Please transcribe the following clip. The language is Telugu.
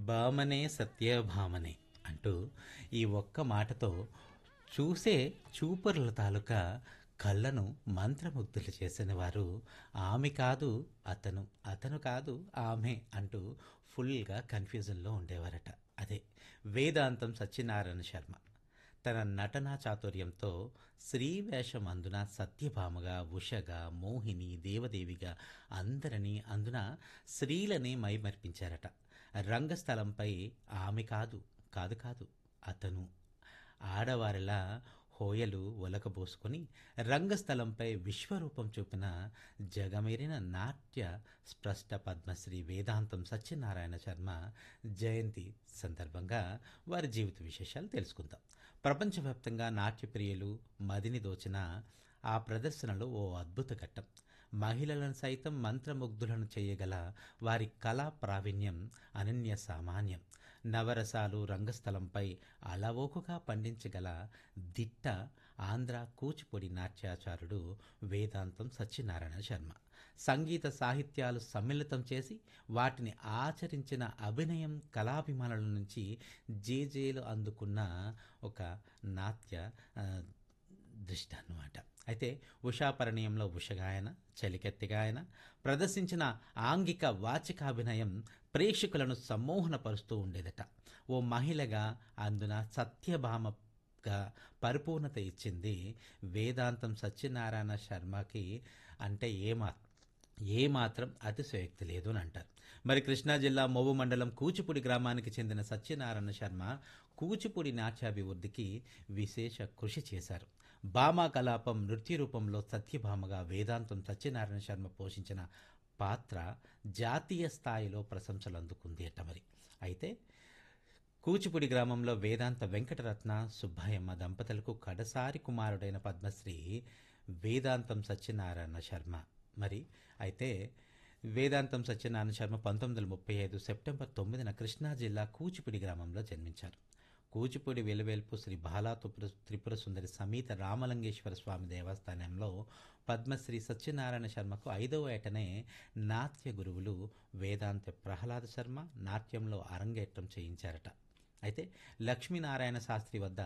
భామనే సత్యభామనే అంటూ ఈ ఒక్క మాటతో చూసే చూపరుల తాలూకా కళ్ళను మంత్రముగ్ధులు చేసిన వారు ఆమె కాదు అతను అతను కాదు ఆమె అంటూ ఫుల్గా కన్ఫ్యూజన్లో ఉండేవారట అదే వేదాంతం సత్యనారాయణ శర్మ తన నటనా చాతుర్యంతో స్త్రీ వేషం అందున సత్యభామగా ఉషగా మోహిని దేవదేవిగా అందరినీ అందున స్త్రీలని మైమర్పించారట రంగస్థలంపై ఆమె కాదు కాదు కాదు అతను ఆడవారిలా హోయలు ఒలకబోసుకొని రంగస్థలంపై విశ్వరూపం చూపిన జగమేరిన నాట్య స్పష్ట పద్మశ్రీ వేదాంతం సత్యనారాయణ శర్మ జయంతి సందర్భంగా వారి జీవిత విశేషాలు తెలుసుకుందాం ప్రపంచవ్యాప్తంగా నాట్యప్రియులు మదిని దోచిన ఆ ప్రదర్శనలో ఓ అద్భుత ఘట్టం మహిళలను సైతం మంత్రముగ్ధులను చేయగల వారి కళా ప్రావీణ్యం అనన్య సామాన్యం నవరసాలు రంగస్థలంపై అలవోకుగా పండించగల దిట్ట ఆంధ్ర కూచిపూడి నాట్యాచారుడు వేదాంతం సత్యనారాయణ శర్మ సంగీత సాహిత్యాలు సమ్మిళితం చేసి వాటిని ఆచరించిన అభినయం కళాభిమానుల నుంచి జేజేలు అందుకున్న ఒక నాట్య ఆ, దృష్టి అన్నమాట అయితే ఉషాపరిణయంలో ఉషగాయన చలికెత్తిగాయన ప్రదర్శించిన ఆంగిక వాచికాభినయం ప్రేక్షకులను సమ్మోహనపరుస్తూ ఉండేదట ఓ మహిళగా అందున సత్యభామగా పరిపూర్ణత ఇచ్చింది వేదాంతం సత్యనారాయణ శర్మకి అంటే ఏమా ఏమాత్రం అతిశయోక్తి లేదు అని అంటారు మరి కృష్ణా జిల్లా మోవు మండలం కూచిపూడి గ్రామానికి చెందిన సత్యనారాయణ శర్మ కూచిపూడి నాట్యాభివృద్ధికి విశేష కృషి చేశారు భామా కలాపం నృత్య రూపంలో సత్యభామగా వేదాంతం సత్యనారాయణ శర్మ పోషించిన పాత్ర జాతీయ స్థాయిలో ప్రశంసలు అందుకుంది అట మరి అయితే కూచిపూడి గ్రామంలో వేదాంత వెంకటరత్న సుబ్బయ్యమ్మ దంపతులకు కడసారి కుమారుడైన పద్మశ్రీ వేదాంతం సత్యనారాయణ శర్మ మరి అయితే వేదాంతం సత్యనారాయణ శర్మ పంతొమ్మిది వందల ముప్పై ఐదు సెప్టెంబర్ తొమ్మిదిన కృష్ణా జిల్లా కూచిపూడి గ్రామంలో జన్మించారు కూచిపూడి వెలువేల్పు శ్రీ బాలా త్రిపుర త్రిపుర సుందరి సమేత రామలింగేశ్వర స్వామి దేవస్థానంలో పద్మశ్రీ సత్యనారాయణ శర్మకు ఐదవ ఏటనే నాట్య గురువులు వేదాంత ప్రహ్లాద శర్మ నాట్యంలో అరంగేట్రం చేయించారట అయితే లక్ష్మీనారాయణ శాస్త్రి వద్ద